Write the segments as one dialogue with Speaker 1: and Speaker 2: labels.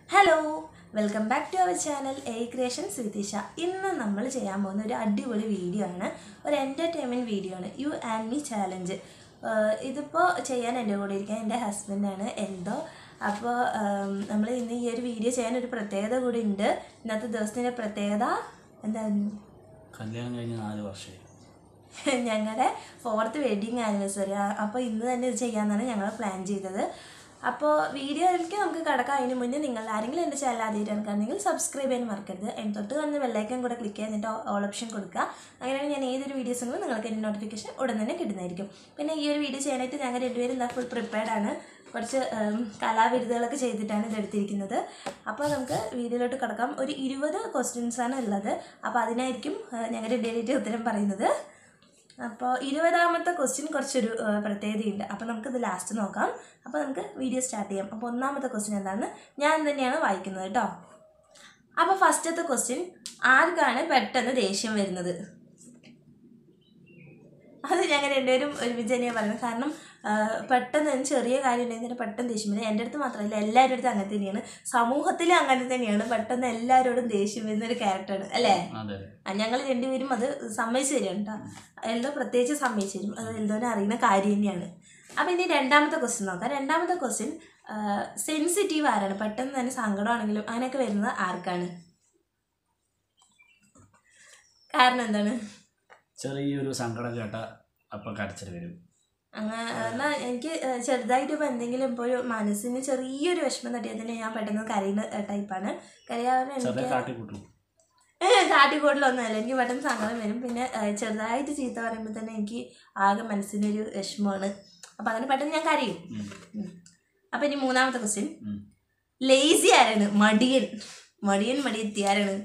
Speaker 1: Hello welcome back to our channel A creation Sreethisha ഇന്ന് നമ്മൾ ചെയ്യാൻ പോകുന്ന ഒരു അടിപൊളി വീഡിയോ ആണ് ഒരു എൻ്റർടൈൻമെൻറ്റ് വീഡിയോ ആണ് യു ആൻഡ് മീ ചാലഞ്ച് ഇതിപ്പോൾ ചെയ്യാൻ എൻ്റെ കൂടെ ഇരിക്കാൻ എൻ്റെ ഹസ്ബൻഡാണ് എന്തോ അപ്പോൾ നമ്മൾ ഇന്ന് ഈ ഒരു വീഡിയോ ചെയ്യാൻ ഒരു പ്രത്യേകത കൂടി ഉണ്ട് ഇന്നത്തെ ദിവസത്തിൻ്റെ പ്രത്യേകത എന്തായിരുന്നു
Speaker 2: കല്യാണം കഴിഞ്ഞ് നാല് വർഷമായി
Speaker 1: ഞങ്ങളുടെ ഫോർത്ത് വെഡിങ് ആനിവേഴ്സറി അപ്പോൾ ഇന്ന് തന്നെ ഇത് ചെയ്യാമെന്നാണ് ഞങ്ങൾ പ്ലാൻ ചെയ്തത് അപ്പോൾ വീഡിയോയിലേക്ക് നമുക്ക് കിടക്കാം അതിന് മുന്നേ നിങ്ങൾ ആരെങ്കിലും എൻ്റെ ചാനൽ ആദ്യമായിട്ടാണ് കാണുന്നെങ്കിൽ സബ്സ്ക്രൈബ് ചെയ്യാൻ മറക്കരുത് അതിന് തൊട്ട് കാണുന്ന ബെല്ലൈക്കൻ കൂടെ ക്ലിക്ക് ചെയ്തിട്ട് ഓൾ ഓപ്ഷൻ കൊടുക്കുക അങ്ങനെയാണ് ഞാൻ ഏതൊരു വീഡിയോസ് ഉണ്ടെങ്കിലും നിങ്ങൾക്ക് എൻ്റെ നോട്ടിഫിക്കേഷൻ ഉടൻ തന്നെ കിട്ടുന്നതായിരിക്കും പിന്നെ ഈ ഒരു വീഡിയോ ചെയ്യാനായിട്ട് ഞങ്ങൾ രണ്ടുപേരും എന്താ ഫുൾ പ്രിപ്പയർഡ് ആണ് കുറച്ച് ഉം, കലാവിരുദ്ധകളൊക്കെ ചെയ്തിട്ടാണ് ഇത് എടുത്തിരിക്കുന്നത് അപ്പോൾ നമുക്ക് വീഡിയോയിലോട്ട് കിടക്കാം ഒരു ഇരുപത് ക്വസ്റ്റ്യൻസ് ആണ് ഉള്ളത് അപ്പോൾ അതിനായിരിക്കും ആ, ഞങ്ങൾ രണ്ടുപേരായിട്ട് ഉത്തരം പറയുന്നത് അപ്പോൾ ഇരുപതാമത്തെ ക്വസ്റ്റ്യൻ കുറച്ചൊരു ആ, പ്രത്യേകതയുണ്ട് അപ്പോൾ നമുക്കിത് ലാസ്റ്റ് നോക്കാം അപ്പോൾ നമുക്ക് വീഡിയോ സ്റ്റാർട്ട് ചെയ്യാം അപ്പോൾ ഒന്നാമത്തെ ക്വസ്റ്റ്യൻ എന്താണ് ഞാൻ തന്നെയാണ് വായിക്കുന്നത് കേട്ടോ അപ്പോൾ ഫസ്റ്റത്തെ ക്വസ്റ്റ്യൻ ആർക്കാണ് പെട്ടെന്ന് ദേഷ്യം വരുന്നത് അത് ഞങ്ങൾ രണ്ടുപേരും ഒരുമിച്ച് തന്നെയാണ് പറയുന്നത് കാരണം ആ, പെട്ടെന്ന് ഒരു ചെറിയ കാര്യം ഉണ്ടെങ്കിൽ തന്നെ പെട്ടെന്ന് ദേഷ്യം വരും എൻ്റെ അടുത്ത് മാത്രമല്ല എല്ലാവരുടെ അടുത്തും അങ്ങനെ തന്നെയാണ് സമൂഹത്തിലും അങ്ങനെ തന്നെയാണ് പെട്ടെന്ന് എല്ലാവരോടും ദേഷ്യം വരുന്ന ഒരു ക്യാരക്ടറാണ് അല്ലേ
Speaker 2: അതെ
Speaker 1: ഞങ്ങൾ രണ്ടുപേരും അത് സമ്മതിച്ചു തരും കേട്ടോ എൽദോ പ്രത്യേകിച്ച് സമ്മതിച്ചു തരും അത് എൽദോനെ അറിയുന്ന കാര്യം തന്നെയാണ് അപ്പം ഇനി രണ്ടാമത്തെ ക്വസ്റ്റ്യൻ നോക്കാം രണ്ടാമത്തെ ക്വസ്റ്റ്യൻ സെൻസിറ്റീവ് ആരാണ് പെട്ടെന്ന് തന്നെ സങ്കടമാണെങ്കിലും അങ്ങനെയൊക്കെ വരുന്നത് ആർക്കാണ് കാരണം എന്താണ്
Speaker 2: ചെറിയൊരു സങ്കടം കേട്ട അപ്പം കരച്ചിൽ വരും
Speaker 1: അങ്ങനെ എന്നാൽ എനിക്ക് ഏഹ്, ചെറുതായിട്ട് ഇപ്പോൾ എന്തെങ്കിലും ഇപ്പോൾ ഒരു മനസ്സിന് ചെറിയൊരു വിഷമം തട്ടിയാൽ തന്നെ ഞാൻ പെട്ടെന്ന് കരയുന്ന ടൈപ്പാണ് കരയാവുന്ന
Speaker 2: ചെറിയ
Speaker 1: എനിക്ക്
Speaker 2: കാട്ടിക്കൂട്ടും
Speaker 1: കാട്ടിക്കൂട്ടിലൊന്നുമല്ല എനിക്ക് പെട്ടെന്ന് സങ്കടം വരും പിന്നെ ഏഹ്, ചെറുതായിട്ട് ചീത്ത പറയുമ്പോൾ തന്നെ എനിക്ക് ആകെ മനസ്സിനൊരു വിഷമമാണ് അപ്പം അങ്ങനെ പെട്ടെന്ന് ഞാൻ കരയും
Speaker 2: ഉം.
Speaker 1: ഉം. അപ്പം ഇനി മൂന്നാമത്തെ ക്വസ്റ്റ്യൻ
Speaker 2: ഉം.
Speaker 1: ലേസി ആരാണ് മടിയൻ മടിയൻ മടിയെത്തി ആരാണ്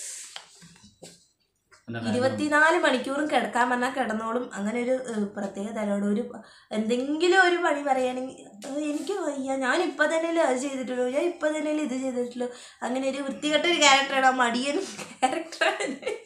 Speaker 2: എന്താ കാര്യം?
Speaker 1: ഇരുപത്തിനാല് മണിക്കൂറും കിടക്കാൻ പറഞ്ഞാൽ കിടന്നോളും അങ്ങനെ ഒരു ഏഹ്, പ്രത്യേക തരോട് ഒരു എന്തെങ്കിലും ഒരു പണി പറയുകയാണെങ്കിൽ "ഏഹ്, എനിക്ക് വയ്യ ഞാൻ ഇപ്പം തന്നെ അത് ചെയ്തിട്ടുള്ളൂ ഞാൻ ഇപ്പം തന്നെ ഇത് ചെയ്തിട്ടുള്ളൂ അങ്ങനെ ഒരു വൃത്തികെട്ട ഒരു ക്യാരക്ടറാണ് ആ മടിയൻ ക്യാരക്ടറാണ്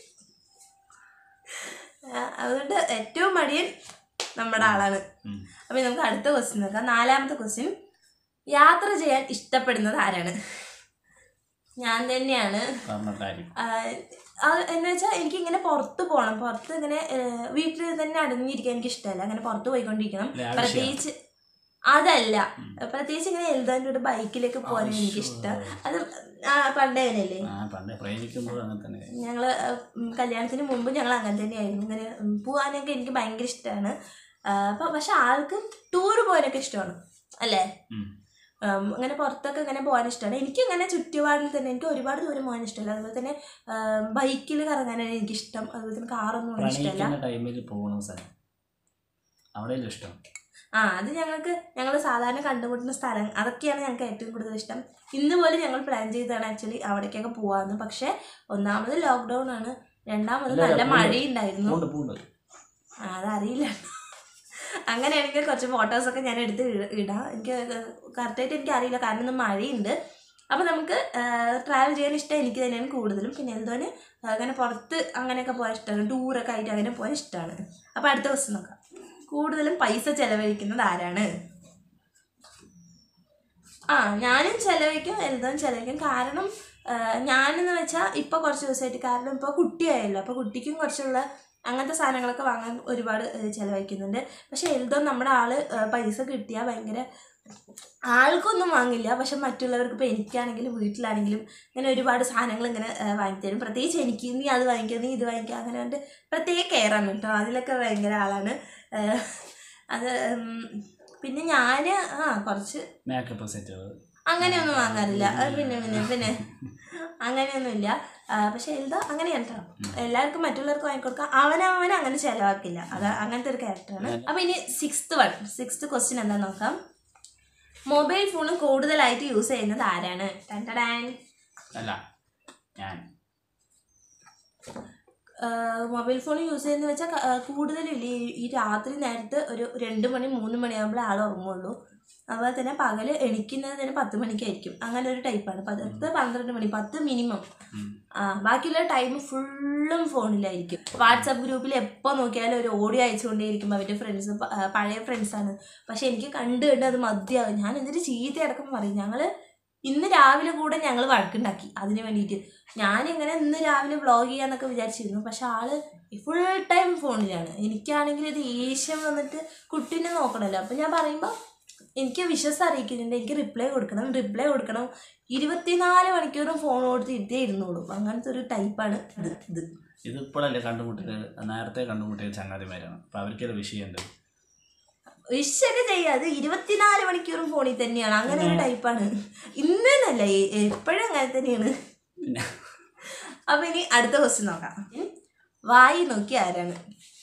Speaker 1: അതുകൊണ്ട് ഏറ്റവും മടിയൻ നമ്മുടെ ആളാണ്
Speaker 2: ഉം.
Speaker 1: അപ്പം നമുക്ക് അടുത്ത ക്വസ്റ്റ്യൻ നോക്കാം നാലാമത്തെ ക്വസ്റ്റ്യൻ യാത്ര ചെയ്യാൻ ഇഷ്ടപ്പെടുന്നത് ആരാണ് ഞാൻ തന്നെയാണ്
Speaker 2: കാരണക്കാരി
Speaker 1: എന്ന് വെച്ചാൽ എനിക്ക് ഇങ്ങനെ പുറത്ത് പോകണം പുറത്ത് ഇങ്ങനെ വീട്ടിൽ തന്നെ അടങ്ങിയിരിക്കാൻ എനിക്ക് ഇഷ്ടമല്ല അങ്ങനെ പുറത്ത് പോയിക്കൊണ്ടിരിക്കണം
Speaker 2: ആവശ്യം.
Speaker 1: പ്രത്യേകിച്ച് അതല്ല പ്രത്യേകിച്ച് ഇങ്ങനെ എഴുതാൻ്റെ കൂടെ ബൈക്കിലേക്ക് പോകാൻ എനിക്ക് ഇഷ്ടം അത് ആ, പണ്ടേ അങ്ങനെയല്ലേ
Speaker 2: ആ പണ്ട് പ്രേമിക്കുമ്പോഴും അങ്ങനെ തന്നെ
Speaker 1: ഞങ്ങൾ കല്യാണത്തിന് മുമ്പ് ഞങ്ങൾ അങ്ങനെ തന്നെയായിരുന്നു ഇങ്ങനെ ഉം, പോകാനൊക്കെ എനിക്ക് ഭയങ്കര ഇഷ്ടമാണ് അപ്പം പക്ഷെ ആൾക്ക് ടൂർ പോകാനൊക്കെ ഇഷ്ടമാണ് അല്ലേ
Speaker 2: ഉം.
Speaker 1: ഉം, അങ്ങനെ പുറത്തൊക്കെ ഇങ്ങനെ പോകാൻ ഇഷ്ടമാണ് എനിക്ക് ഇങ്ങനെ ചുറ്റുപാടിൽ തന്നെ എനിക്ക് ഒരുപാട് ദൂരം പോകാൻ ഇഷ്ടമല്ല അതുപോലെ തന്നെ ബൈക്കിൽ കറങ്ങാനാണ് എനിക്കിഷ്ടം അതുപോലെ തന്നെ കാറൊന്നും എനിക്ക് ഇഷ്ടമല്ല
Speaker 2: പ്രണയിക്കുന്ന ടൈമിൽ പോകണം സ്ഥലം അവിടെയല്ലേ ഇഷ്ടം
Speaker 1: ആ അത് ഞങ്ങൾക്ക് ഞങ്ങൾ സാധാരണ കണ്ടുമുട്ടുന്ന സ്ഥലം അതൊക്കെയാണ് ഞങ്ങൾക്ക് ഏറ്റവും കൂടുതൽ ഇഷ്ടം ഇന്ന് പോലും ഞങ്ങൾ പ്ലാൻ ചെയ്തതാണ് ആക്ച്വലി അവിടേക്കൊക്കെ പോകാമെന്ന് പക്ഷേ ഒന്നാമത് ലോക്ക്ഡൗൺ ആണ് രണ്ടാമത്
Speaker 2: ഇല്ല,
Speaker 1: നല്ല
Speaker 2: പൂണ്ട്.
Speaker 1: മഴയുണ്ടായിരുന്നു
Speaker 2: പൂണ്ട് പൂണ്ട്
Speaker 1: ആ, അതറിയില്ല അങ്ങനെയാണെങ്കിൽ കുറച്ച് ഫോട്ടോസൊക്കെ ഞാൻ എടുത്ത് ഇട- ഇടാം എനിക്ക് കറക്റ്റായിട്ട് എനിക്ക് അറിയില്ല കാരണം ഇന്ന് മഴയുണ്ട് അപ്പോൾ നമുക്ക് ട്രാവൽ ചെയ്യാൻ ഇഷ്ടം എനിക്ക് തന്നെയാണ് കൂടുതലും പിന്നെ എന്തോന് അങ്ങനെ പുറത്ത് അങ്ങനെയൊക്കെ പോകാൻ ഇഷ്ടമാണ് ടൂറൊക്കെ ആയിട്ട് അങ്ങനെ പോകാൻ ഇഷ്ടമാണ് അപ്പോൾ അടുത്ത ദിവസം നോക്കാം കൂടുതലും പൈസ ചെലവഴിക്കുന്നത് ആരാണ് ആ ഞാനും ചെലവഴിക്കും എൽദോനും ചെലവഴിക്കും കാരണം ആ, ഞാനെന്ന് വെച്ചാൽ ഇപ്പോൾ കുറച്ച് ദിവസമായിട്ട് കാരണം ഇപ്പോൾ കുട്ടിയായല്ലോ അപ്പോൾ കുട്ടിക്കും കുറച്ചുള്ള അങ്ങനത്തെ സാധനങ്ങളൊക്കെ വാങ്ങാൻ ഒരുപാട് ഏ, ചെലവഴിക്കുന്നുണ്ട് പക്ഷേ എൽദോ നമ്മുടെ ആള് ഏ, പൈസ കിട്ടിയാൽ ഭയങ്കര ആൾക്കൊന്നും വാങ്ങില്ല പക്ഷെ മറ്റുള്ളവർക്ക് ഇപ്പോൾ എനിക്കാണെങ്കിലും വീട്ടിലാണെങ്കിലും ഇങ്ങനെ ഒരുപാട് സാധനങ്ങൾ ഇങ്ങനെ ഏ, വാങ്ങിത്തരും പ്രത്യേകിച്ച് എനിക്ക് നീ അത് വാങ്ങിക്കുക നീ ഇത് വാങ്ങിക്കുക അങ്ങനെ കൊണ്ട് പ്രത്യേക കെയറാണ് കേട്ടോ അതിലൊക്കെ ഭയങ്കര ആളാണ് ഏ, അത് ഉം, പിന്നെ ഞാൻ ആ കുറച്ച്
Speaker 2: മേക്കപ്പ് സെറ്റുകൾ
Speaker 1: അങ്ങനെയൊന്നും വാങ്ങാറില്ല അത് പിന്നെ പിന്നെ പിന്നെ അങ്ങനെയൊന്നുമില്ല ആ, പക്ഷെ എൽദോ അങ്ങനെയാണ് കേട്ടോ എല്ലാവർക്കും മറ്റുള്ളവർക്ക് വാങ്ങിക്കൊടുക്കാം അവനവൻ അങ്ങനെ ചിലവാക്കില്ല അത് അങ്ങനത്തെ ഒരു ക്യാരക്ടറാണ് അപ്പം ഇനി സിക്സ്ത് വൺ സിക്സ്ത് ക്വസ്റ്റ്യൻ എന്താ നോക്കാം മൊബൈൽ ഫോൺ കൂടുതലായിട്ട് യൂസ് ചെയ്യുന്നത് ആരാണ് ടൻടടാൻ
Speaker 2: അല്ല ഞാൻ
Speaker 1: മൊബൈൽ ഫോൺ യൂസ് ചെയ്യുന്നത് വെച്ചാൽ കൂടുതലില്ല ഈ- ഈ രാത്രി നേരത്ത് ഒരു രണ്ട് മണി മൂന്ന് മണിയാകുമ്പോൾ ആൾ ഉറങ്ങുള്ളൂ അതുപോലെ തന്നെ പകൽ എണിക്കുന്നത് തന്നെ പത്ത് മണിക്കായിരിക്കും അങ്ങനെ ഒരു ടൈപ്പാണ് പത്ത് പന്ത്രണ്ട് മണി പത്ത് മിനിമം
Speaker 2: ഉം.
Speaker 1: ആ ബാക്കിയുള്ള ടൈം ഫുള്ളും ഫോണിലായിരിക്കും വാട്സാപ്പ് ഗ്രൂപ്പിൽ എപ്പോൾ നോക്കിയാലും ഒരു ഓഡിയോ അയച്ചുകൊണ്ടേയിരിക്കും അവരുടെ ഫ്രണ്ട്സ് പഴയ ഫ്രണ്ട്സാണ് പക്ഷെ എനിക്ക് കണ്ട് കണ്ട് അത് മതിയാകും ഞാൻ എന്നിട്ട് ചീത്ത അടക്കം പറയും ഞങ്ങൾ ഇന്ന് രാവിലെ കൂടെ ഞങ്ങൾ വഴക്കുണ്ടാക്കി അതിന് വേണ്ടിയിട്ട് ഞാനിങ്ങനെ ഇന്ന് രാവിലെ വ്ളോഗ് ചെയ്യാന്നൊക്കെ വിചാരിച്ചിരുന്നു പക്ഷെ ആള് ഫുൾ ടൈം ഫോണിലാണ് എനിക്കാണെങ്കിൽ ഇത് ദേഷ്യം വന്നിട്ട് കുട്ടീനെ നോക്കണമല്ലോ അപ്പം ഞാൻ പറയുമ്പോൾ എനിക്ക് വിശ്വസം അറിയിക്കുന്നുണ്ട് എനിക്ക് റിപ്ലൈ കൊടുക്കണം റിപ്ലൈ കൊടുക്കണം ഇരുപത്തിനാല് മണിക്കൂറും ഫോൺ കൊടുത്ത് ഇരുത്തേ ഇരുന്നോളൂ അങ്ങനത്തെ ഒരു ടൈപ്പാണ് ഇത് ഇത്
Speaker 2: ഇത് ഇപ്പോഴല്ലേ കണ്ടുമുട്ടിയത് നേരത്തെ കണ്ടുമുട്ടിയ ചങ്ങാതിമാരാണ് അപ്പം അവർക്കൊരു വിഷയമുണ്ട്
Speaker 1: വിഷയൊക്കെ ചെയ്യാതെ ഇരുപത്തിനാല് മണിക്കൂറും ഫോണിൽ തന്നെയാണ് അങ്ങനെ ഒരു ടൈപ്പാണ് ഇന്നല്ല എപ്പോഴും അങ്ങനെ തന്നെയാണ്
Speaker 2: പിന്നെ
Speaker 1: അപ്പൊ ഇനി അടുത്ത ക്വസ്റ്റ്യൻ നോക്കാം ഉം. വായി നോക്കി ആരാണ്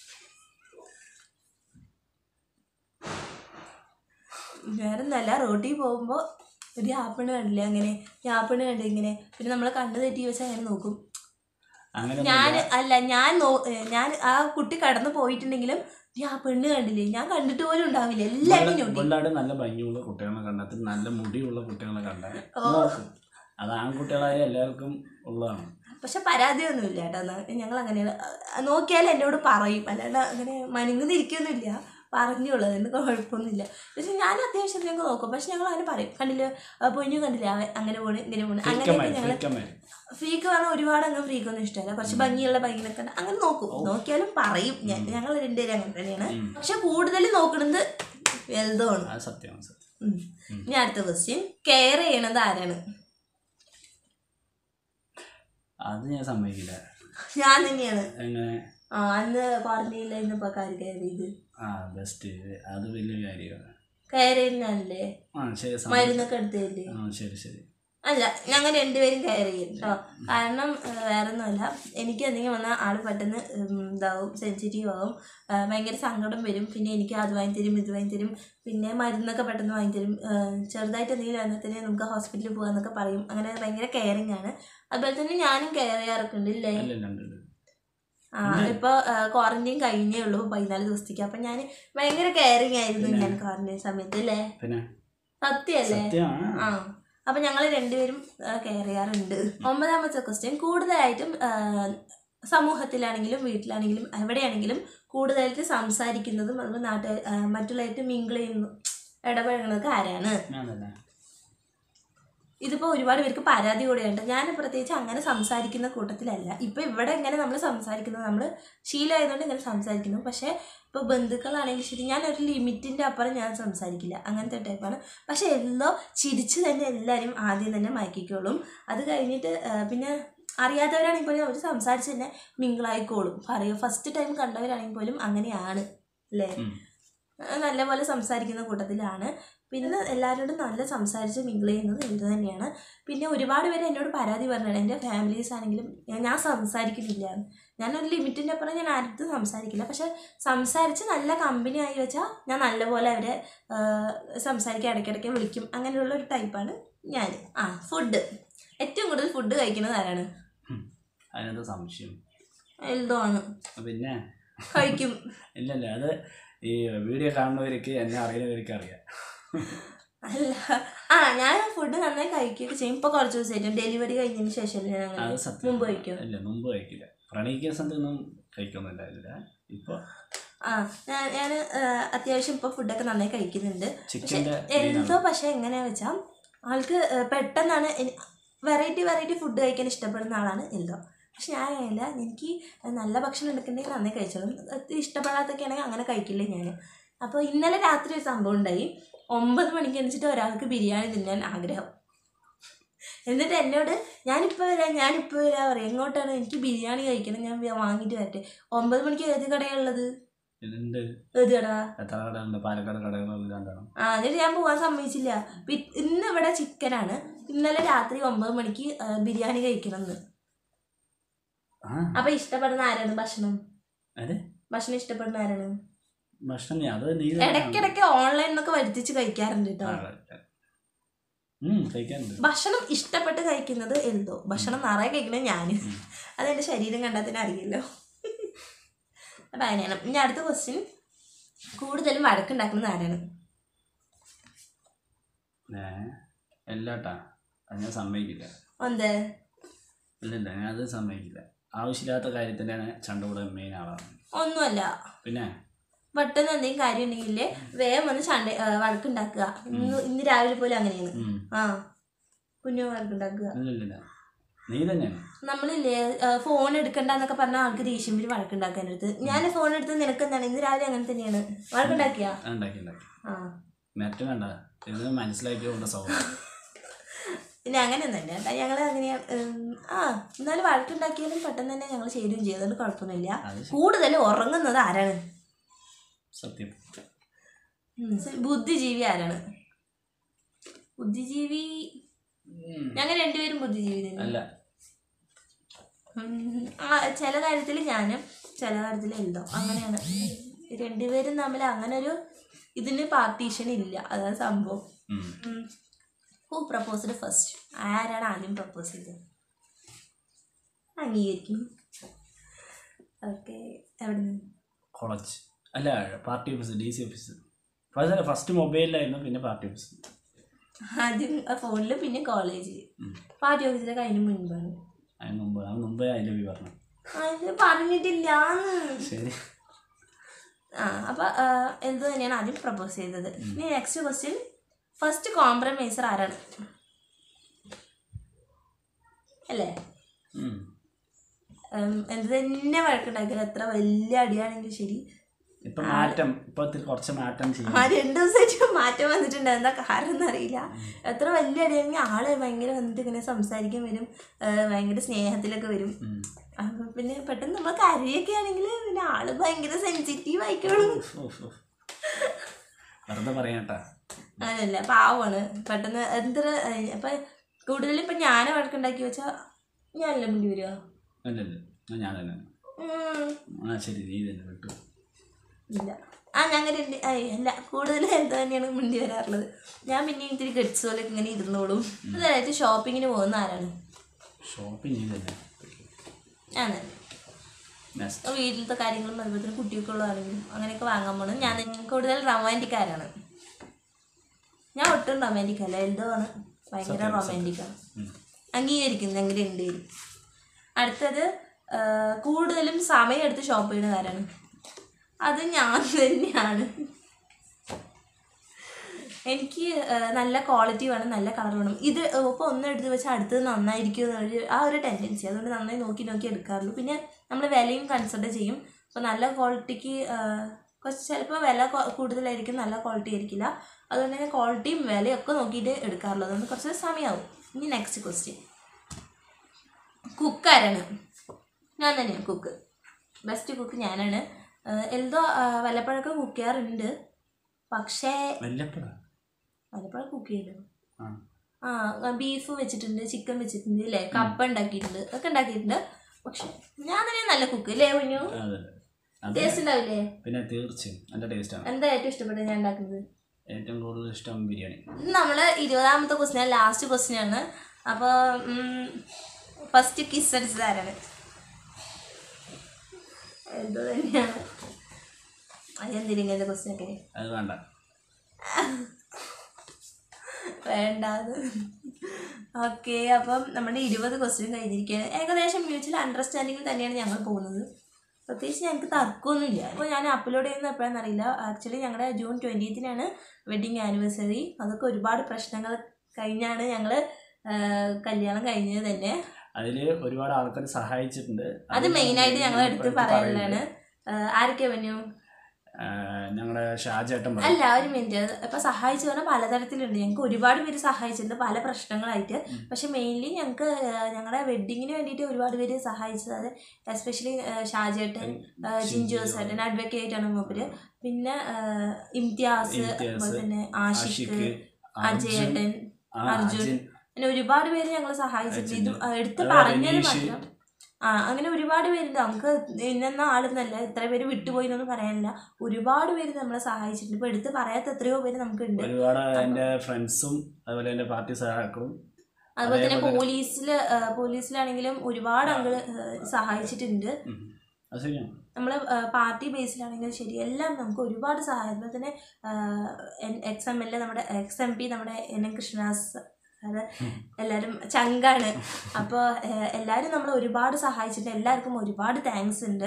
Speaker 1: വേറൊന്നല്ല റോട്ടിൽ പോകുമ്പോൾ ഒരു ആപ്പിണ് കണ്ടില്ലേ അങ്ങനെ ഈ ആപ്പിണ് കണ്ട് ഇങ്ങനെ പിന്നെ നമ്മൾ കണ്ണു തെറ്റി വെച്ചാൽ അങ്ങനെ നോക്കും
Speaker 2: അങ്ങനെ
Speaker 1: ഞാൻ അല്ല ഞാൻ നോ ഏ, ഞാൻ ആ കുട്ടി കടന്നു പോയിട്ടുണ്ടെങ്കിലും ഈ ആ പെണ്ണ് കണ്ടില്ലേ ഞാൻ കണ്ടിട്ട് പോലും ഉണ്ടാവില്ല എല്ലാവരും നോട്ടി
Speaker 2: പിള്ളേർ നല്ല ഭംഗിയുള്ള കുട്ടികളെ കണ്ടെത്തി നല്ല മുടിയുള്ള കുട്ടികളെ കണ്ടാൽ നോക്കും അത് ആൺകുട്ടികളായ എല്ലാവർക്കും ഉള്ളതാണ്
Speaker 1: പക്ഷെ പരാതിയൊന്നുമില്ല കേട്ടോ ഞങ്ങൾ അങ്ങനെയാണ് ആ, നോക്കിയാൽ എന്നോട് പറയും അല്ലാണ്ട് അങ്ങനെ മനുങ്ങുന്നിരിക്കൊന്നുമില്ല പറഞ്ഞോളൂ അതിന് കുഴപ്പമൊന്നുമില്ല പക്ഷെ ഞാൻ അത്യാവശ്യം ഞങ്ങൾ നോക്കും പക്ഷെ ഞങ്ങൾ അങ്ങനെ പറയും കണ്ടില്ല ആ, പൊന്നു കണ്ടില്ല അവൻ അങ്ങനെ പോണ് ഇങ്ങനെ പോണ് അങ്ങനെയൊക്കെ
Speaker 2: ഫ്രീക്കന്മാർ
Speaker 1: ഞങ്ങൾ
Speaker 2: ഫ്രീക്കന്മാർ
Speaker 1: ഫ്രീക്ക് പറഞ്ഞാൽ ഒരുപാട് അങ്ങ് ഫ്രീക്കൊന്നും ഇഷ്ടമല്ല കുറച്ച് ഭംഗിയുള്ള ഭംഗിനൊക്കെ ഉണ്ട്. അങ്ങനെ നോക്കും നോക്കിയാലും പറയും ഞാൻ ഞങ്ങൾ രണ്ടുപേരും അങ്ങനെ തന്നെയാണ് പക്ഷെ കൂടുതൽ നോക്കുന്നത് വലുതുമാണ്
Speaker 2: അത് സത്യമാണ് സത്യം
Speaker 1: ഉം. ഇനി അടുത്ത ക്വസ്റ്റ്യൻ കെയർ ചെയ്യണത് ആരാണ്
Speaker 2: അത് ഞാൻ സമ്മതിക്കില്ല
Speaker 1: ഞാൻ തന്നെയാണ്
Speaker 2: എങ്ങനെ
Speaker 1: ആ അന്ന് ക്വാറന്റൈനിലായിരുന്നപ്പോൾ കാര്യം കെയർ ചെയ്ത്
Speaker 2: ആ ബെസ്റ്റ് അത് വലിയ കാര്യമാണ്
Speaker 1: കെയർ ചെയ്യുന്നതല്ലേ
Speaker 2: ആ ശരി സമ്മ-
Speaker 1: മരുന്നൊക്കെ എടുത്തതല്ലേ
Speaker 2: ആ ശരി ശരി
Speaker 1: അല്ല ഞങ്ങൾ രണ്ടുപേരും കെയർ ചെയ്യും കേട്ടോ കാരണം ഏഹ്, വേറൊന്നുമല്ല എനിക്ക് എന്തെങ്കിലും വന്നാൽ ആൾ പെട്ടെന്ന് ഉം, ഇതാവും സെൻസിറ്റീവ് ആവും ഏഹ്, ഭയങ്കര സങ്കടം വരും പിന്നെ എനിക്ക് അത് വാങ്ങി തരും ഇത് വാങ്ങി തരും പിന്നെ മരുന്നൊക്കെ പെട്ടെന്ന് വാങ്ങി തരും ഏഹ്, ചെറുതായിട്ട് എന്തെങ്കിലും വന്നതിന് നമുക്ക് ഹോസ്പിറ്റലിൽ പോകാന്നൊക്കെ പറയും അങ്ങനെ ഭയങ്കര കെയറിങ് ആണ് അതുപോലെ തന്നെ ഞാനും കെയർ ചെയ്യാറൊക്കെ ഉണ്ട് ഇല്ലേ
Speaker 2: അല്ല ഉണ്ട് ഉണ്ട്.
Speaker 1: ആ ഇപ്പോൾ ക്വാറന്റൈൻ കഴിഞ്ഞേ ഉള്ളൂ പതിനാല് ദിവസത്തേക്ക് അപ്പം ഞാൻ ഭയങ്കര കെയറിങ് ആയിരുന്നു ഞാൻ ക്വാറന്റൈൻ സമയത്ത് അല്ലേ
Speaker 2: പിന്നെ
Speaker 1: സത്യമല്ലേ
Speaker 2: സത്യമാണ്
Speaker 1: ആ അപ്പൊ ഞങ്ങൾ രണ്ടുപേരും കെയർ ചെയ്യാറുണ്ട് ഒമ്പതാമത്തെ ക്വസ്റ്റ്യൻ കൂടുതലായിട്ടും ആ, സമൂഹത്തിലാണെങ്കിലും വീട്ടിലാണെങ്കിലും എവിടെയാണെങ്കിലും കൂടുതലായിട്ട് സംസാരിക്കുന്നതും അതുപോലെ നാട്ടുകാർ മറ്റുള്ളവരായിട്ട് മിങ്കിൾ ചെയ്യുന്നു ഇടപഴകുന്നതൊക്കെ ആരാണ്
Speaker 2: ഞാൻ തന്നെ
Speaker 1: ഇതിപ്പോൾ ഒരുപാട് പേർക്ക് പരാതി കൂടെയുണ്ട് ഞാൻ പ്രത്യേകിച്ച് അങ്ങനെ സംസാരിക്കുന്ന കൂട്ടത്തിലല്ല ഇപ്പം ഇവിടെ ഇങ്ങനെ നമ്മൾ സംസാരിക്കുന്നത് നമ്മൾ ശീലമായതുകൊണ്ട് ഇങ്ങനെ സംസാരിക്കുന്നു പക്ഷേ ഇപ്പോൾ ബന്ധുക്കളാണെങ്കിൽ ശരി ഞാൻ ഒരു ലിമിറ്റിൻ്റെ അപ്പുറം ഞാൻ സംസാരിക്കില്ല അങ്ങനത്തെ ടൈപ്പാണ് പക്ഷേ എല്ലോ ചിരിച്ച് തന്നെ എല്ലാവരും ആദ്യം തന്നെ മയക്കിക്കോളും അത് കഴിഞ്ഞിട്ട് ആ, പിന്നെ അറിയാത്തവരാണെങ്കിൽ പോലും അവർ സംസാരിച്ച് തന്നെ മിങ്കിളായിക്കോളും പറയുക ഫസ്റ്റ് ടൈം കണ്ടവരാണെങ്കിൽ പോലും അങ്ങനെയാണ് അല്ലേ
Speaker 2: ഉം.
Speaker 1: ആ, നല്ലപോലെ സംസാരിക്കുന്ന കൂട്ടത്തിലാണ് പിന്നെ എല്ലാവരോടും നല്ല സംസാരിച്ച് മിങ്കിൾ ചെയ്യുന്നത് എന്ത് തന്നെയാണ് പിന്നെ ഒരുപാട് പേര് എന്നോട് പരാതി പറഞ്ഞാണ് എൻ്റെ ഫാമിലീസ് ആണെങ്കിലും ഞാൻ- ഞാൻ സംസാരിക്കുന്നില്ല ഞാനൊരു ലിമിറ്റിൻ്റെ അപ്പുറം ഞാൻ ആരുടെ സംസാരിക്കില്ല പക്ഷെ സംസാരിച്ച് നല്ല കമ്പനി ആയി വെച്ചാൽ ഞാൻ നല്ലപോലെ അവരെ ആ, സംസാരിക്കാൻ ഇടയ്ക്കിടയ്ക്ക് വിളിക്കും അങ്ങനെയുള്ള ഒരു ടൈപ്പാണ് ഞാൻ ആ ഫുഡ് ഏറ്റവും കൂടുതൽ ഫുഡ് കഴിക്കുന്നത് ആരാണ്
Speaker 2: അതിനെന്താ സംശയം
Speaker 1: എൽദോ ആണ്
Speaker 2: പിന്നെ
Speaker 1: കഴിക്കും
Speaker 2: ഇല്ലല്ല അത് ഈ വീഡിയോ കാണുന്നവർക്ക് എന്നെ അറിയുന്നവർക്ക് അറിയാം
Speaker 1: അല്ല ആ ഞാൻ ഫുഡ് നന്നായി കഴിക്കുകയൊക്കെ ചെയ്യും ഇപ്പോൾ കുറച്ച് ദിവസമായിട്ട് ഡെലിവറി കഴിഞ്ഞതിന് ശേഷം ഞാൻ
Speaker 2: അത്
Speaker 1: അങ്ങനെ
Speaker 2: സത്യം
Speaker 1: മുമ്പ് കഴിക്കും
Speaker 2: ഇല്ല മുമ്പ് കഴിക്കില്ല പ്രണയിക്കുന്ന സമയത്തൊന്നും കഴിക്കൊന്നുമില്ല ഇപ്പോൾ
Speaker 1: ആ ഞാൻ ഞാൻ അത്യാവശ്യം ഇപ്പോൾ ഫുഡൊക്കെ നന്നായി കഴിക്കുന്നുണ്ട് പക്ഷെ
Speaker 2: ചിക്കൻ്റെ
Speaker 1: എന്തോ പക്ഷെ എങ്ങനെയാ വെച്ചാൽ ആൾക്ക് ഏ, പെട്ടെന്നാണ് വെറൈറ്റി വെറൈറ്റി ഫുഡ് കഴിക്കാൻ ഇഷ്ടപ്പെടുന്ന ആളാണ് എന്തോ പക്ഷെ ഞാൻ അങ്ങനെയല്ല എനിക്ക് നല്ല ഭക്ഷണം എടുക്കണമെങ്കിൽ നന്നായി കഴിച്ചോളും അത് ഇഷ്ടപ്പെടാത്തൊക്കെ ആണെങ്കിൽ അങ്ങനെ കഴിക്കില്ല ഞാൻ അപ്പോൾ ഇന്നലെ രാത്രി ഒരു സംഭവം ഉണ്ടായി ഒമ്പത് മണിക്ക് എണിച്ചിട്ട് ഒരാൾക്ക് ബിരിയാണി തിന്നാൻ ആഗ്രഹം എന്നിട്ട് എന്നോട് ഞാനിപ്പോൾ വരാം ഞാനിപ്പോൾ വരാം പറയും എങ്ങോട്ടാണ് എനിക്ക് ബിരിയാണി കഴിക്കണം ഞാൻ വേ- വാങ്ങിയിട്ട് വരട്ടെ ഒമ്പത് മണിക്ക് ഏത് കടയുള്ളത്
Speaker 2: ഉണ്ട്
Speaker 1: ഏത് കട
Speaker 2: എത്ര കടകളുണ്ട് പാലക്കാട് കടകളിൽ രണ്ടാണ്
Speaker 1: ആ എന്നിട്ട് ഞാൻ പോകാൻ സമ്മതിച്ചില്ല പി- ഇന്ന് ഇവിടെ ചിക്കനാണ് ഇന്നലെ രാത്രി ഒമ്പത് മണിക്ക് ആ, ബിരിയാണി കഴിക്കണം എന്ന്
Speaker 2: ആ
Speaker 1: അപ്പൊ ഇഷ്ടപ്പെടുന്ന ആരാണ് ഭക്ഷണം
Speaker 2: അതെ
Speaker 1: ഭക്ഷണം ഇഷ്ടപ്പെടുന്ന ആരാണ്
Speaker 2: ഭക്ഷണം നീ അത് നീ തന്നെ
Speaker 1: ഇടയ്ക്കിടയ്ക്ക് ഓൺലൈനിൽ നിന്നൊക്കെ വരുത്തിച്ച് കഴിക്കാറുണ്ട് കേട്ടോ
Speaker 2: ആ, correct. ഉം, കഴിക്കാനുണ്ട്
Speaker 1: ഭക്ഷണം ഇഷ്ടപ്പെട്ട് കഴിക്കുന്നത് എന്തോ ഭക്ഷണം നിറയെ കഴിക്കുന്നത് ഞാൻ അതെന്റെ ശരീരം കണ്ടാൽ തന്നെ അറിയില്ലോ അപ്പൊ അങ്ങനെയാണ് ഇനി അടുത്ത ക്വസ്റ്റ്യൻ കൂടുതലും വഴക്കുണ്ടാക്കുന്നത് ആരാണ്
Speaker 2: ഏ എല്ലാട്ടാ അത് ഞാൻ സമ്മതിക്കില്ല
Speaker 1: എന്ത്
Speaker 2: ഇല്ലില്ല ഞാൻ അത് സമ്മതിക്കില്ല ആവശ്യമില്ലാത്ത കാര്യത്തിൻ്റെയാണ് ചണ്ടകൂടെ മെയിൻ ആളാണ്
Speaker 1: ഒന്നുമല്ല
Speaker 2: പിന്നെ
Speaker 1: പെട്ടെന്ന് എന്തെങ്കിലും കാര്യം ഉണ്ടെങ്കിൽ വേഗം വന്ന് ചണ്ട ആ, വഴക്കുണ്ടാക്കുക ഇന്ന് ഇന്ന് രാവിലെ പോലും അങ്ങനെയാണ്
Speaker 2: ഉം,
Speaker 1: ആ കുഞ്ഞു വഴക്കുണ്ടാക്കുക
Speaker 2: ഇല്ലില്ല നീ തന്നെയാണ്
Speaker 1: നമ്മളില്ലേ ഫോൺ എടുക്കണ്ടെന്നൊക്കെ പറഞ്ഞ ആൾക്ക് ദേഷ്യം വരും വഴക്കുണ്ടാക്കാൻ അടുത്ത് ഞാൻ ഫോൺ എടുത്ത് നിനക്ക് എന്താണ് ഇന്ന് രാവിലെ അങ്ങനെ തന്നെയാണ് വഴക്കുണ്ടാക്കിയാ
Speaker 2: ആ, ഉണ്ടാക്കി ഉണ്ടാക്കി
Speaker 1: ആ
Speaker 2: മെറ്റ കണ്ട ഇത് മനസ്സിലാക്കിയുള്ള സൗകര്യം
Speaker 1: പിന്നെ അങ്ങനെയൊന്നുമില്ല കേട്ടോ ഞങ്ങൾ അങ്ങനെയാ ഉം, ആ എന്നാലും വഴക്കുണ്ടാക്കിയാലും പെട്ടെന്ന് തന്നെ ഞങ്ങൾ ചെയ്തും ചെയ്യും അതുകൊണ്ട് കുഴപ്പമൊന്നുമില്ല
Speaker 2: അത് ശരി.
Speaker 1: കൂടുതൽ ഉറങ്ങുന്നത് ആരാണ്
Speaker 2: സത്യം
Speaker 1: ഉം, ബുദ്ധിജീവി ആരാണ് ബുദ്ധിജീവി
Speaker 2: ഉം.
Speaker 1: ഞങ്ങൾ രണ്ടുപേരും ബുദ്ധിജീവി തന്നെ
Speaker 2: അല്ല
Speaker 1: ഉം, ആ ചില കാര്യത്തിൽ ഞാനും ചില കാര്യത്തിൽ എന്തോ അങ്ങനെയാണ് രണ്ടുപേരും തമ്മിൽ അങ്ങനെ ഒരു ഇതിന് പാർട്ടീഷൻ ഇല്ല അതാണ് സംഭവം
Speaker 2: ഉം.
Speaker 1: ഹൂ പ്രപ്പോസ്ഡ് ഫസ്റ്റ് ആരാണ് ആദ്യം പ്രപ്പോസ് ചെയ്തത് അംഗീകരിക്കും ഓക്കെ എവിടെ നിന്ന്
Speaker 2: കോളേജ് അല്ല party office D C office first first മൊബൈലിലായിരുന്നു പിന്നെ പാർട്ടി ഓഫീസ്
Speaker 1: ആദ്യം ഫോണിൽ പിന്നെ കോളേജ്
Speaker 2: ഉം.
Speaker 1: പാർട്ടി ഓഫീസിലെ കഴിഞ്ഞ മുൻപാണ്
Speaker 2: അതിന് മുമ്പ് അതിന് മുമ്പേ ഐ ലവ് യു പറഞ്ഞു
Speaker 1: അത് പറഞ്ഞിട്ടില്ലാന്ന്
Speaker 2: ശരി
Speaker 1: ആ അപ്പം എന്ത് തന്നെയാണ് ആദ്യം പ്രപ്പോസ് ചെയ്തത് ഇനി നെക്സ്റ്റ് ക്വസ്റ്റ്യൻ ഫസ്റ്റ് കോംപ്രമൈസർ ആരാണ് അല്ലേ
Speaker 2: ഉം.
Speaker 1: ഉം, എന്ത് തന്നെ വഴക്കുണ്ടാക്കിയാലും എത്ര വലിയ അടിയാണെങ്കിലും ശരി
Speaker 2: ഇപ്പൊ മാറ്റം ഇപ്പൊ ഇത്തിരി കുറച്ച് മാറ്റം ചെയ്യും
Speaker 1: ആ രണ്ട് ദിവസമായിട്ട് മാറ്റം വന്നിട്ടുണ്ട് എന്താ കാരണം എന്നറിയില്ല എത്ര വലിയ അടിയാണെങ്കിൽ ആള് ഭയങ്കര വന്നിട്ട് ഇങ്ങനെ സംസാരിക്കാൻ വരും ആ, ഭയങ്കര സ്നേഹത്തിലൊക്കെ വരും
Speaker 2: ഉം.
Speaker 1: അപ്പൊ പിന്നെ പെട്ടെന്ന് നമ്മൾ കരയൊക്കെ ആണെങ്കിൽ പിന്നെ ആള് ഭയങ്കര സെൻസിറ്റീവ് ആയിക്കോളും
Speaker 2: ഉഫ്, ഉഫ്, ഉഫ്. വെറുതെ പറയാട്ടാ
Speaker 1: അങ്ങനല്ല പാവമാണ് പെട്ടെന്ന് എന്തൊരു അപ്പൊ കൂടുതലും ഇപ്പൊ ഞാൻ വഴക്കുണ്ടാക്കി വെച്ചാൽ ഞാനല്ലേ മുണ്ടി വരുക
Speaker 2: അല്ലല്ല ആ, ഞാൻ തന്നെ ആ ശരി നീ തന്നെ വിട്ടു
Speaker 1: ഇല്ല ആ ഞങ്ങൾ രണ്ട് ആ, അല്ല കൂടുതലും എന്താ തന്നെയാണ് മുണ്ടി വരാറുള്ളത് ഞാൻ പിന്നെ ഇത്തിരി ഗഡ്സ് പോലെ ഇങ്ങനെ ഇരുന്നോളും അതായത് ഷോപ്പിങ്ങിന് പോകുന്ന ആരാണ്
Speaker 2: ഷോപ്പിംഗ് നീ തന്നെ
Speaker 1: ആണ്
Speaker 2: നെക്സ്റ്റ്
Speaker 1: വീട്ടിലത്തെ കാര്യങ്ങളും അതുപോലെ തന്നെ കുട്ടികൾക്കുള്ളതാണെങ്കിലും അങ്ങനെയൊക്കെ വാങ്ങാൻ പോകണം ഞാൻ കൂടുതൽ റൊമാൻറ്റിക് ആരാണ് ഞാൻ ഒട്ടും റൊമാൻറ്റിക് അല്ല എൽദോ ആണ് ഭയങ്കര റൊമാൻറ്റിക്കാണ് അംഗീകരിക്കുന്നു ഞങ്ങൾ രണ്ടുപേരും അടുത്തത് ആ, കൂടുതലും സമയം എടുത്ത് ഷോപ്പ് ചെയ്യുന്ന ആരാണ് അത് ഞാൻ തന്നെയാണ് എനിക്ക് ആ, നല്ല ക്വാളിറ്റി വേണം നല്ല കളർ വേണം ഇത് ഇപ്പോൾ ഒന്ന് എടുത്ത് വെച്ചാൽ അടുത്തത് നന്നായിരിക്കും എന്നൊരു ആ ഒരു ടെൻഡൻസി അതുകൊണ്ട് നന്നായി നോക്കി നോക്കി എടുക്കാറുള്ളൂ പിന്നെ നമ്മൾ വിലയും കൺസിഡർ ചെയ്യും അപ്പോൾ നല്ല ക്വാളിറ്റിക്ക് കുറച്ച് ചിലപ്പോൾ വില കൊ- കൂടുതലായിരിക്കും നല്ല ക്വാളിറ്റി ആയിരിക്കില്ല അതുകൊണ്ട് തന്നെ ക്വാളിറ്റിയും വിലയും ഒക്കെ നോക്കിയിട്ട് എടുക്കാറുള്ളൂ അതുകൊണ്ട് കുറച്ച് സമയമാവും ഇനി നെക്സ്റ്റ് ക്വസ്റ്റ്യൻ കുക്കാരാണ് ഞാൻ തന്നെയാണ് കുക്ക് ബെസ്റ്റ് കുക്ക് ഞാനാണ് ആഹ് എൽദോ ആഹ് വല്ലപ്പോഴൊക്കെ കുക്ക് ചെയ്യാറുണ്ട് പക്ഷേ
Speaker 2: വല്ലപ്പോഴാ
Speaker 1: വല്ലപ്പോഴും കുക്ക് ചെയ്യല്ലോ
Speaker 2: ആ
Speaker 1: ആ ബീഫ് വെച്ചിട്ടുണ്ട് ചിക്കൻ വെച്ചിട്ടുണ്ട് അല്ലേ കപ്പ ഉണ്ടാക്കിയിട്ടുണ്ട് അതൊക്കെ ഉണ്ടാക്കിയിട്ടുണ്ട് പക്ഷെ ഞാൻ തന്നെ നല്ല കുക്ക് അല്ലേ കുഞ്ഞു
Speaker 2: അതെ അതെ
Speaker 1: ടേസ്റ്റ് ഉണ്ടാവില്ലേ
Speaker 2: പിന്നെ തീർച്ചയായും നല്ല ടേസ്റ്റാണ്
Speaker 1: എന്താ ഏറ്റവും ഇഷ്ടപ്പെട്ടത് ഞാൻ ഉണ്ടാക്കുന്നത്
Speaker 2: ഏറ്റവും കൂടുതൽ ഇഷ്ടം ബിരിയാണി
Speaker 1: ഇത് നമ്മള് ഇരുപതാമത്തെ ക്വസ്റ്റ്യൻ ലാസ്റ്റ് ക്വസ്റ്റ്യൻ ആണ് അപ്പോൾ ഫസ്റ്റ് കിസ് അടിച്ചത് ആരാണ് എന്തോ തന്നെയാണ് അതെന്തിനും ഇങ്ങനത്തെ ക്വസ്റ്റ്യൻ ഒക്കെ
Speaker 2: അത് വേണ്ട
Speaker 1: വേണ്ടാത് ഓക്കെ അപ്പം നമ്മുടെ ഇരുപത് ക്വസ്റ്റ്യൻ കഴിഞ്ഞിരിക്കുകയാണ് ഏകദേശം മ്യൂച്വൽ അണ്ടർസ്റ്റാൻഡിങ്ങിൽ തന്നെയാണ് ഞങ്ങൾ പോകുന്നത് പ്രത്യേകിച്ച് ഞങ്ങൾക്ക് തർക്കമൊന്നുമില്ല അപ്പോൾ ഞാൻ അപ്ലോഡ് ചെയ്യുന്നത് എപ്പോഴാണെന്ന് അറിയില്ല ആക്ച്വലി ഞങ്ങളുടെ ജൂൺ ട്വൻറ്റീത്തിനാണ് വെഡിങ് ആനിവേഴ്സറി അതൊക്കെ ഒരുപാട് പ്രശ്നങ്ങൾ കഴിഞ്ഞാണ് ഞങ്ങൾ കല്യാണം കഴിഞ്ഞത് തന്നെ
Speaker 2: അതിൽ ഒരുപാട് ആൾക്കാർ സഹായിച്ചിട്ടുണ്ട്
Speaker 1: അത് മെയിനായിട്ട് ഞങ്ങൾ എടുത്ത് പറയാനുള്ളതാണ് ആരൊക്കെ വന്നു
Speaker 2: ഞങ്ങളുടെ ഷാജേട്ടൻ പറയും
Speaker 1: അല്ല ഒരു മിനിറ്റ് ഇപ്പൊ സഹായിച്ചു പറഞ്ഞാൽ പലതരത്തിലുണ്ട് ഞങ്ങൾക്ക് ഒരുപാട് പേര് സഹായിച്ചിട്ടുണ്ട് പല പ്രശ്നങ്ങളായിട്ട് പക്ഷെ മെയിൻലി ഞങ്ങൾക്ക് ഞങ്ങളുടെ വെഡിങ്ങിന് വേണ്ടിയിട്ട് ഒരുപാട് പേര് സഹായിച്ചത് അത് എസ്പെഷ്യലി ഷാജേട്ടൻ ചിഞ്ചു ചേട്ടൻ അഡ്വക്കേറ്റ് ആണ് മൂപ്പര് പിന്നെ ആ, ഇംതിയാസ്
Speaker 2: ഇംതിയാസ്,
Speaker 1: അതുപോലെ തന്നെ ആഷിഖ്
Speaker 2: ആഷിഖ്,
Speaker 1: അജയേട്ടൻ
Speaker 2: ആ,
Speaker 1: അർജുൻ
Speaker 2: അർജുൻ
Speaker 1: അങ്ങനെ ഒരുപാട് പേര് ഞങ്ങൾ സഹായിച്ചിട്ടുണ്ട് ഇത്
Speaker 2: അയച്ചിട്ടുണ്ട്.
Speaker 1: എടുത്ത്
Speaker 2: അതുപോലെ
Speaker 1: പറഞ്ഞത്
Speaker 2: രനീഷ്.
Speaker 1: മാത്രം ആ അങ്ങനെ ഒരുപാട് പേരുണ്ട് നമുക്ക് ഇന്നെന്ന ആളെന്നല്ല ഇത്ര പേര് വിട്ടുപോയി എന്നൊന്നും പറയാനില്ല ഒരുപാട് പേര് നമ്മളെ സഹായിച്ചിട്ടുണ്ട് ഇപ്പൊ എടുത്ത് പറയാത്ത എത്രയോ പേര് നമുക്കുണ്ട്
Speaker 2: ഒരുപാട് എൻ്റെ ഫ്രണ്ട്സും അതുപോലെ എൻ്റെ പാർട്ടി സഹാക്കളും
Speaker 1: അതുപോലെ തന്നെ
Speaker 2: അതേപോലെ-
Speaker 1: പോലീസില് ആ, പോലീസിലാണെങ്കിലും ഒരുപാട് അങ്കിള് സഹായിച്ചിട്ടുണ്ട്
Speaker 2: ഉം. അത് ശരിയാണ്
Speaker 1: നമ്മൾ പാർട്ടി ബേസിലാണെങ്കിലും ശരി എല്ലാം നമുക്ക് ഒരുപാട് സഹായം അതുപോലെ തന്നെ എക്സ് എം എൽ എ നമ്മുടെ എക്സ് എം പി നമ്മുടെ എൻ എൻ കൃഷ്ണദാസ് അത് എല്ലാവരും ചങ്കാണ് അപ്പോൾ എല്ലാവരും നമ്മൾ ഒരുപാട് സഹായിച്ചിട്ടുണ്ട് എല്ലാവർക്കും ഒരുപാട് താങ്ക്സ് ഉണ്ട്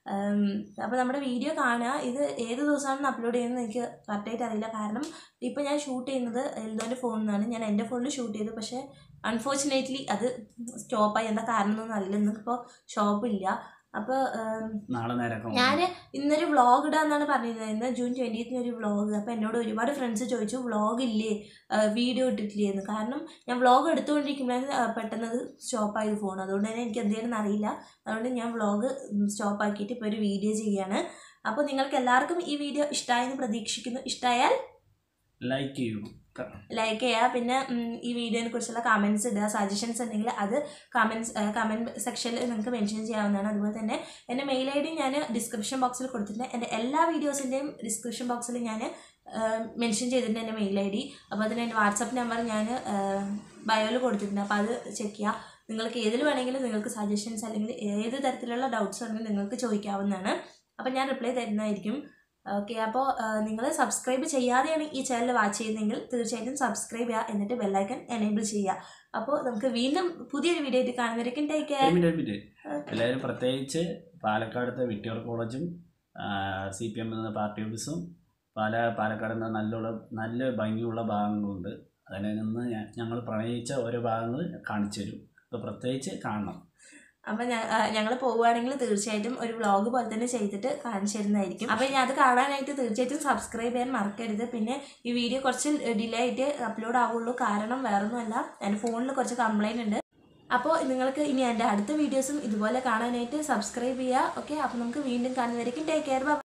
Speaker 1: അപ്പോൾ നമ്മുടെ വീഡിയോ കാണുക ഇത് ഏത് ദിവസമാണെന്ന് അപ്ലോഡ് ചെയ്യുന്നത് എനിക്ക് കറക്റ്റായിട്ട് അറിയില്ല കാരണം ഇപ്പോൾ ഞാൻ ഷൂട്ട് ചെയ്യുന്നത് എൽദോൻ്റെ ഫോണിൽ നിന്നാണ് ഞാൻ എൻ്റെ ഫോണിൽ ഷൂട്ട് ചെയ്തു പക്ഷേ അൺഫോർച്ചുനേറ്റ്ലി അത് സ്റ്റോപ്പായി എന്താ കാരണം എന്നൊന്നും അറിയില്ല ഇന്നിപ്പോൾ ഷോപ്പില്ല അപ്പോൾ
Speaker 2: നാളെ നേരൊക്കെ
Speaker 1: ഞാൻ ഇന്നൊരു വ്ളോഗ് ഇടാന്നാണ് പറഞ്ഞിരുന്നത് ഇന്ന് ജൂൺ ട്വൻറ്റീത്തിന് ഒരു വ്ളോഗ് അപ്പോൾ എന്നോട് ഒരുപാട് ഫ്രണ്ട്സ് ചോദിച്ചു വ്ളോഗ് ഇല്ലേ വീഡിയോ ഇട്ടിട്ടില്ലേ എന്ന് കാരണം ഞാൻ വ്ളോഗ് എടുത്തുകൊണ്ടിരിക്കുമ്പോഴാണ് ആ, പെട്ടെന്ന് അത് സ്റ്റോപ്പായത് ഫോൺ അതുകൊണ്ട് തന്നെ എനിക്ക് എന്തെങ്കിലും അറിയില്ല അതുകൊണ്ട് ഞാൻ വ്ളോഗ് സ്റ്റോപ്പ് ആക്കിയിട്ട് ഇപ്പോൾ ഒരു വീഡിയോ ചെയ്യാണ് അപ്പോൾ നിങ്ങൾക്ക് എല്ലാവർക്കും ഈ വീഡിയോ ഇഷ്ടമായെന്ന് പ്രതീക്ഷിക്കുന്നു ഇഷ്ടമായാൽ
Speaker 2: ലൈക്ക് ചെയ്യൂ ക-
Speaker 1: ലൈക്ക് ചെയ്യുക പിന്നെ ഉം, ഈ വീഡിയോനെ കുറിച്ചുള്ള കമൻറ്റ്സ് ഇടുക സജഷൻസ് ഉണ്ടെങ്കിൽ അത് കമൻറ്റ്സ് കമൻറ്റ് സെക്ഷനിൽ നിങ്ങൾക്ക് മെൻഷൻ ചെയ്യാവുന്നതാണ് അതുപോലെ തന്നെ എൻ്റെ മെയിൽ ഐ ഡി ഞാൻ ഡിസ്ക്രിപ്ഷൻ ബോക്സിൽ കൊടുത്തിട്ടുണ്ട് എൻ്റെ എല്ലാ വീഡിയോസിൻ്റെയും ഡിസ്ക്രിപ്ഷൻ ബോക്സിൽ ഞാൻ മെൻഷൻ ചെയ്തിട്ടുണ്ട് എൻ്റെ മെയിൽ ഐ ഡി അപ്പോൾ അതിന് എൻ്റെ വാട്സപ്പ് നമ്പർ ഞാൻ ബയോയിൽ കൊടുത്തിട്ടുണ്ട് അപ്പോൾ അത് ചെക്ക് ചെയ്യുക നിങ്ങൾക്ക് ഏതിൽ വേണമെങ്കിലും നിങ്ങൾക്ക് സജഷൻസ് അല്ലെങ്കിൽ ഏത് തരത്തിലുള്ള ഡൗട്ട്സ് ഉണ്ടെങ്കിലും നിങ്ങൾക്ക് ചോദിക്കാവുന്നതാണ് അപ്പോൾ ഞാൻ റിപ്ലൈ തരുന്നതായിരിക്കും ഓക്കെ അപ്പോൾ നിങ്ങൾ സബ്സ്ക്രൈബ് ചെയ്യാതെയാണ് ഈ ചാനൽ വാച്ച് ചെയ്യുന്നതെങ്കിൽ തീർച്ചയായിട്ടും സബ്സ്ക്രൈബ് ചെയ്യുക എന്നിട്ട് ബെല്ലൈക്കൺ എനേബിൾ ചെയ്യുക അപ്പോൾ നമുക്ക് വീണ്ടും പുതിയൊരു വീഡിയോ ആയിട്ട് കാണുന്നവരേക്കും ടേക്ക് കെയർ
Speaker 2: ഒരു മിനിറ്റ്, ഒരു മിനിറ്റ്. എല്ലാവരും പ്രത്യേകിച്ച് പാലക്കാടത്തെ വിക്ടോർ കോളേജും സി പി എം എന്ന പാർട്ടി ഓഫീസും പല പാലക്കാട് എന്ന നല്ല നല്ല ഭംഗിയുള്ള ഭാഗങ്ങളുണ്ട് അതിൽ നിന്ന് ഞങ്ങൾ പ്രണയിച്ച ഓരോ ഭാഗങ്ങൾ കാണിച്ചു തരും അപ്പോൾ പ്രത്യേകിച്ച് കാണണം
Speaker 1: അപ്പം ഞങ്ങൾ പോവുകയാണെങ്കിൽ തീർച്ചയായിട്ടും ഒരു വ്ളോഗ് പോലെ തന്നെ ചെയ്തിട്ട് കാണിച്ചു തരുന്നതായിരിക്കും അപ്പം ഇനി അത് കാണാനായിട്ട് തീർച്ചയായിട്ടും സബ്സ്ക്രൈബ് ചെയ്യാൻ മറക്കരുത് പിന്നെ ഈ വീഡിയോ കുറച്ച് ഡിലേ ആയിട്ട് അപ്ലോഡ് ആവുള്ളൂ കാരണം വേറൊന്നുമല്ല എൻ്റെ ഫോണിൽ കുറച്ച് കംപ്ലൈൻറ്റ് ഉണ്ട് അപ്പോൾ നിങ്ങൾക്ക് ഇനി എൻ്റെ അടുത്ത വീഡിയോസും ഇതുപോലെ കാണാനായിട്ട് സബ്സ്ക്രൈബ് ചെയ്യുക ഓക്കെ അപ്പോൾ നമുക്ക് വീണ്ടും കാണുന്നതായിരിക്കും ടേക്ക് കെയർ